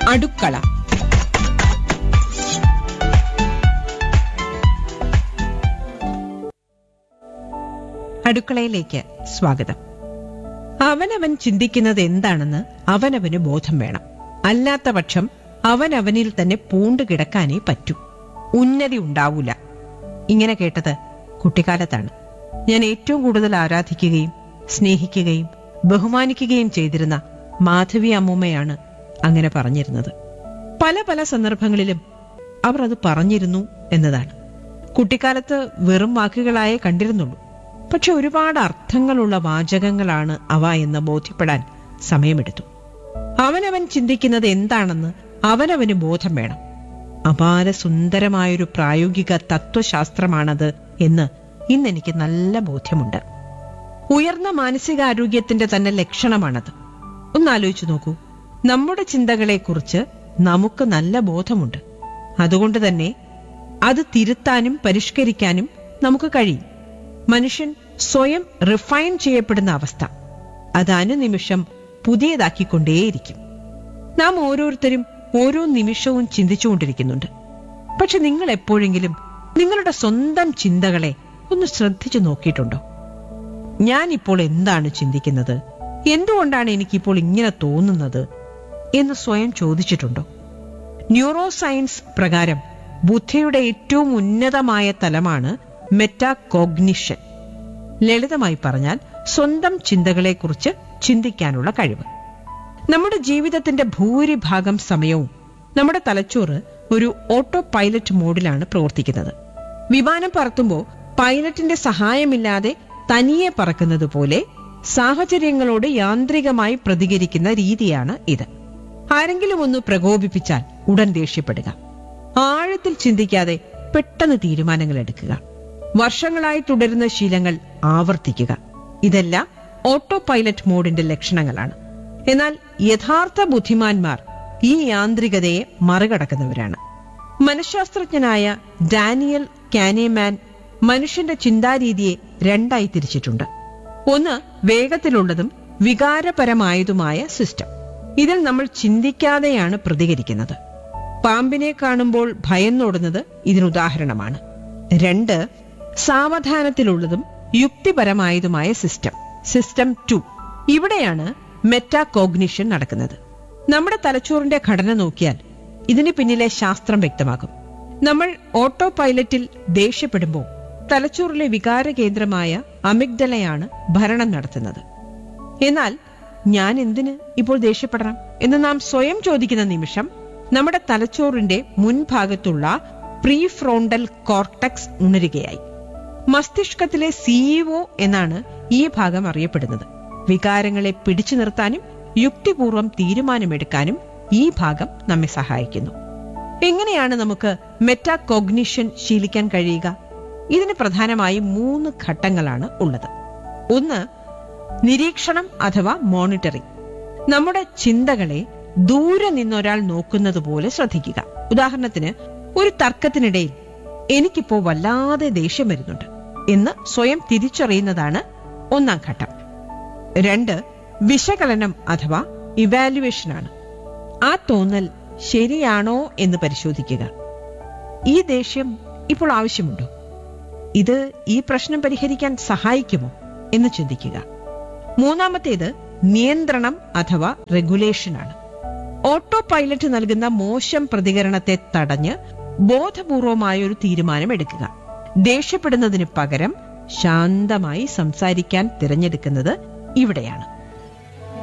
അടുക്കള അടുക്കളയിലേക്ക് സ്വാഗതം അവനവൻ ചിന്തിക്കുന്നത് എന്താണെന്ന് അവനവന് ബോധം വേണം അല്ലാത്ത പക്ഷം അവനവനിൽ തന്നെ പൂണ്ടു കിടക്കാനേ പറ്റൂ ഉന്നതി ഉണ്ടാവൂല ഇങ്ങനെ കേട്ടത് കുട്ടിക്കാലത്താണ് ഞാൻ ഏറ്റവും കൂടുതൽ ആരാധിക്കുകയും സ്നേഹിക്കുകയും ബഹുമാനിക്കുകയും ചെയ്തിരുന്ന മാധവി അമ്മൂമ്മയാണ് അങ്ങനെ പറഞ്ഞിരുന്നത് പല പല സന്ദർഭങ്ങളിലും അവർ അത് പറഞ്ഞിരുന്നു എന്നതാണ് കുട്ടിക്കാലത്ത് വെറും വാക്കുകളായേ കണ്ടിരുന്നുള്ളൂ പക്ഷെ ഒരുപാട് അർത്ഥങ്ങളുള്ള വാചകങ്ങളാണ് അവ എന്ന് ബോധ്യപ്പെടാൻ സമയമെടുത്തു അവനവൻ ചിന്തിക്കുന്നത് എന്താണെന്ന് അവനവന് ബോധം വേണം അപാര സുന്ദരമായൊരു പ്രായോഗിക തത്വശാസ്ത്രമാണത് എന്ന് ഇന്നെനിക്ക് നല്ല ബോധ്യമുണ്ട് ഉയർന്ന മാനസികാരോഗ്യത്തിന്റെ തന്നെ ലക്ഷണമാണത് ഒന്നാലോചിച്ചു നോക്കൂ നമ്മുടെ ചിന്തകളെക്കുറിച്ച് നമുക്ക് നല്ല ബോധമുണ്ട് അതുകൊണ്ട് തന്നെ അത് തിരുത്താനും പരിഷ്കരിക്കാനും നമുക്ക് കഴിയും മനുഷ്യൻ സ്വയം റിഫൈൻ ചെയ്യപ്പെടുന്ന അവസ്ഥ അത് അനുനിമിഷം പുതിയതാക്കിക്കൊണ്ടേയിരിക്കും നാം ഓരോരുത്തരും ഓരോ നിമിഷവും ചിന്തിച്ചുകൊണ്ടിരിക്കുന്നുണ്ട് പക്ഷെ നിങ്ങൾ എപ്പോഴെങ്കിലും നിങ്ങളുടെ സ്വന്തം ചിന്തകളെ ഒന്ന് ശ്രദ്ധിച്ചു നോക്കിയിട്ടുണ്ടോ ഞാൻ ഇപ്പോൾ എന്താണ് ചിന്തിക്കുന്നത് എന്തുകൊണ്ടാണ് എനിക്കിപ്പോൾ ഇങ്ങനെ തോന്നുന്നത് എന്ന് സ്വയം ചോദിച്ചിട്ടുണ്ടോ ന്യൂറോ സയൻസ് പ്രകാരം ബുദ്ധിയുടെ ഏറ്റവും ഉന്നതമായ തലമാണ് മെറ്റാകോഗ്നിഷൻ ലളിതമായി പറഞ്ഞാൽ സ്വന്തം ചിന്തകളെക്കുറിച്ച് ചിന്തിക്കാനുള്ള കഴിവ് നമ്മുടെ ജീവിതത്തിന്റെ ഭൂരിഭാഗം സമയവും നമ്മുടെ തലച്ചോറ് ഒരു ഓട്ടോ പൈലറ്റ് മോഡിലാണ് പ്രവർത്തിക്കുന്നത് വിമാനം പറത്തുമ്പോൾ പൈലറ്റിന്റെ സഹായമില്ലാതെ തനിയെ പറക്കുന്നത് പോലെ സാഹചര്യങ്ങളോട് യാന്ത്രികമായി പ്രതികരിക്കുന്ന രീതിയാണ് ഇത് ആരെങ്കിലും ഒന്ന് പ്രകോപിപ്പിച്ചാൽ ഉടൻ ദേഷ്യപ്പെടുക ആഴത്തിൽ ചിന്തിക്കാതെ പെട്ടെന്ന് തീരുമാനങ്ങൾ എടുക്കുക വർഷങ്ങളായി തുടരുന്ന ശീലങ്ങൾ ആവർത്തിക്കുക ഇതെല്ലാം ഓട്ടോ പൈലറ്റ് മോഡിന്റെ ലക്ഷണങ്ങളാണ് എന്നാൽ യഥാർത്ഥ ബുദ്ധിമാന്മാർ ഈ യാന്ത്രികതയെ മറികടക്കുന്നവരാണ് മനഃശാസ്ത്രജ്ഞനായ ഡാനിയൽ കാനേമാൻ മനുഷ്യന്റെ ചിന്താരീതിയെ രണ്ടായി തിരിച്ചിട്ടുണ്ട് ഒന്ന് വേഗത്തിലുള്ളതും വികാരപരമായതുമായ സിസ്റ്റം ഇതിൽ നമ്മൾ ചിന്തിക്കാതെയാണ് പ്രതികരിക്കുന്നത് പാമ്പിനെ കാണുമ്പോൾ ഭയന്നോടുന്നത് ഇതിനുദാഹരണമാണ് രണ്ട് സാവധാനത്തിലുള്ളതും യുക്തിപരമായതുമായ സിസ്റ്റം സിസ്റ്റം ടു ഇവിടെയാണ് മെറ്റാകോഗ്നിഷൻ നടക്കുന്നത് നമ്മുടെ തലച്ചോറിന്റെ ഘടന നോക്കിയാൽ ഇതിന് പിന്നിലെ ശാസ്ത്രം വ്യക്തമാകും നമ്മൾ ഓട്ടോ പൈലറ്റിൽ ദേഷ്യപ്പെടുമ്പോൾ തലച്ചോറിലെ വികാര കേന്ദ്രമായ അമിഗ്ഡലയാണ് ഭരണം നടത്തുന്നത് എന്നാൽ ഞാൻ എന്തിന് ഇപ്പോൾ ദേഷ്യപ്പെടണം എന്ന് നാം സ്വയം ചോദിക്കുന്ന നിമിഷം നമ്മുടെ തലച്ചോറിന്റെ മുൻഭാഗത്തുള്ള പ്രീ ഫ്രോണ്ടൽ കോർട്ടക്സ് ഉണരുകയായി മസ്തിഷ്കത്തിലെ സിഇഒ എന്നാണ് ഈ ഭാഗം അറിയപ്പെടുന്നത് വികാരങ്ങളെ പിടിച്ചു നിർത്താനും യുക്തിപൂർവം തീരുമാനമെടുക്കാനും ഈ ഭാഗം നമ്മെ സഹായിക്കുന്നു എങ്ങനെയാണ് നമുക്ക് മെറ്റാകോഗ്നിഷൻ ശീലിക്കാൻ കഴിയുക ഇതിന് പ്രധാനമായും മൂന്ന് ഘട്ടങ്ങളാണ് ഉള്ളത് ഒന്ന് നിരീക്ഷണം അഥവാ മോണിറ്ററിംഗ് നമ്മുടെ ചിന്തകളെ ദൂരെ നിന്നൊരാൾ നോക്കുന്നത് പോലെ ശ്രദ്ധിക്കുക ഉദാഹരണത്തിന് ഒരു തർക്കത്തിനിടയിൽ എനിക്കിപ്പോ വല്ലാതെ ദേഷ്യം വരുന്നുണ്ട് എന്ന് സ്വയം തിരിച്ചറിയുന്നതാണ് ഒന്നാം ഘട്ടം രണ്ട് വിശകലനം അഥവാ ഇവാലുവേഷനാണ് ആ തോന്നൽ ശരിയാണോ എന്ന് പരിശോധിക്കുക ഈ ദേഷ്യം ഇപ്പോൾ ആവശ്യമുണ്ടോ ഇത് ഈ പ്രശ്നം പരിഹരിക്കാൻ സഹായിക്കുമോ എന്ന് ചിന്തിക്കുക മൂന്നാമത്തേത് നിയന്ത്രണം അഥവാ റെഗുലേഷനാണ് ഓട്ടോ പൈലറ്റ് നൽകുന്ന മോശം പ്രതികരണത്തെ തടഞ്ഞ് ബോധപൂർവമായ ഒരു തീരുമാനം എടുക്കുക ദേഷ്യപ്പെടുന്നതിന് പകരം ശാന്തമായി സംസാരിക്കാൻ തിരഞ്ഞെടുക്കുന്നത് ഇവിടെയാണ്